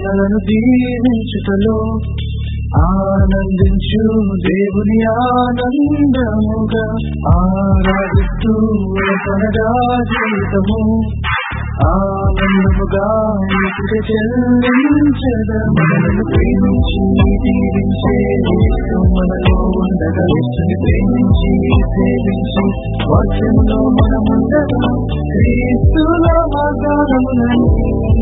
మనలను దీవించుటలో ఆనందించు దేవుని ఆనందముగా ఆరాధిస్తూ కొనగా జీవితము ఆనందముగా నీకు చెల్లించద మనలను ప్రేమించి దీవించే యేసు మనలో ఉండగా యేసుని ప్రేమించి సేవించి వాక్యములో మనముండగా క్రీస్తులో వాగ్దానములను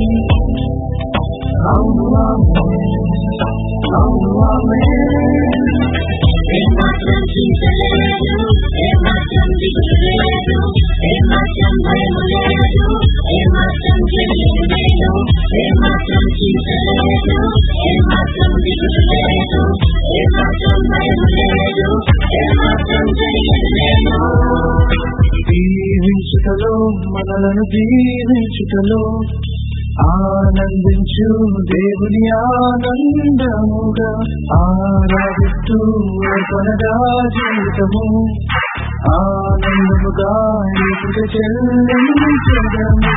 అవును ఆమేన్. అవును ఆమేన్. ఏమాత్రం చింతలేదు ఏమాత్రం దిగులేదు ఏమాత్రం భయము లేదు ఏమాత్రం తెలియదు లేదు ఏమాత్రం చింతలేదు ఏమాత్రం దిగులేదు ఏమాత్రం భయము లేదు ఏమాత్రం తెలియదు లేదు దీవించుటలో మనలను దీవించుటలో ఆనందించు దేవుని ఆనందముగా ఆరాధిస్తూ కొనగా జీవితము ఆనందముగా నీకు చెల్లించదము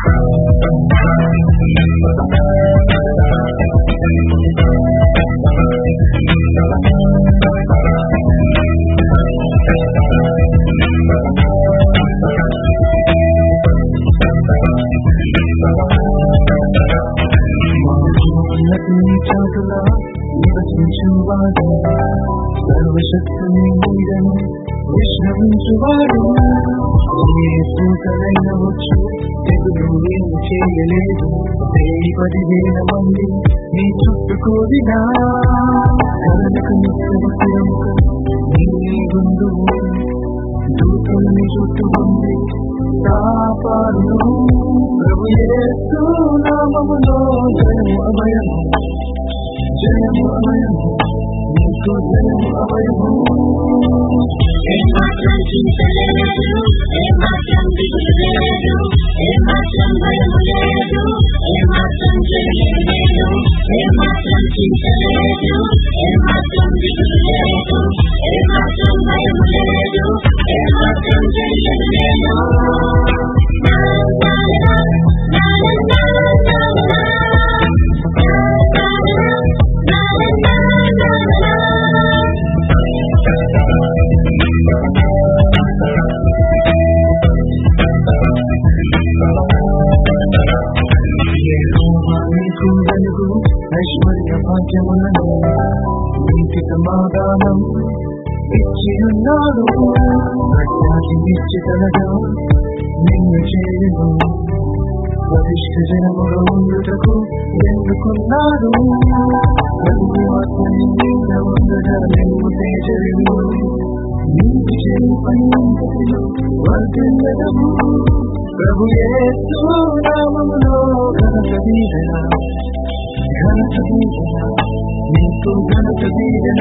మహోన్నతిని చాటులా నివసించువాడు సర్వశక్తిని మీదను విశ్రమించువాడు యేసు తనైన వచ్చు తెగులు ఏమి చేయలేదు వెయ్యి పదివేల మంది నీ చుట్టూ కూడినా కరణకు నిత్యము నీ గుండు దూతల్ని చుట్టూ ఉంది కాపాడు ప్రభు యేసు నామములో జయము అభయము జయము అభయము నీకు జయము అభయము ఏమాత్రం చింతలేదు ఏమాత్రం దిగులేదు ఏమాత్రం భయము లేదు ఏమాత్రం తెలియదు లేదు ఏమాత్రం చింతలేదు ఏమాత్రం దిగులేదు ఏమాత్రం భయము లేదు ఏమాత్రం తెలియదు లేదు యెహోవా నీకు వెలుగు ఐశ్వర్య భాగ్యములను నీతి సమాధానం ఇచ్చియున్నాడు ప్రత్యాగి నిశ్చితనగా నిన్ను చేయును వరిష్ఠ జనముగా ఉండుటకు ఎన్నుకున్నాడు ప్రతి ఆత్మని మీద ఉండగా నిన్ను తేజరిను నీకు చేపై వర్ధిల్లదము ప్రభు యేసు నామములో ఘనత దీవెన ఘనత దీవెన నీకు ఘనత దీవెన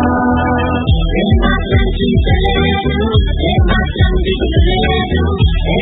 ఏమాత్రం చింతలేదు ఏమాత్రం దిగులేదు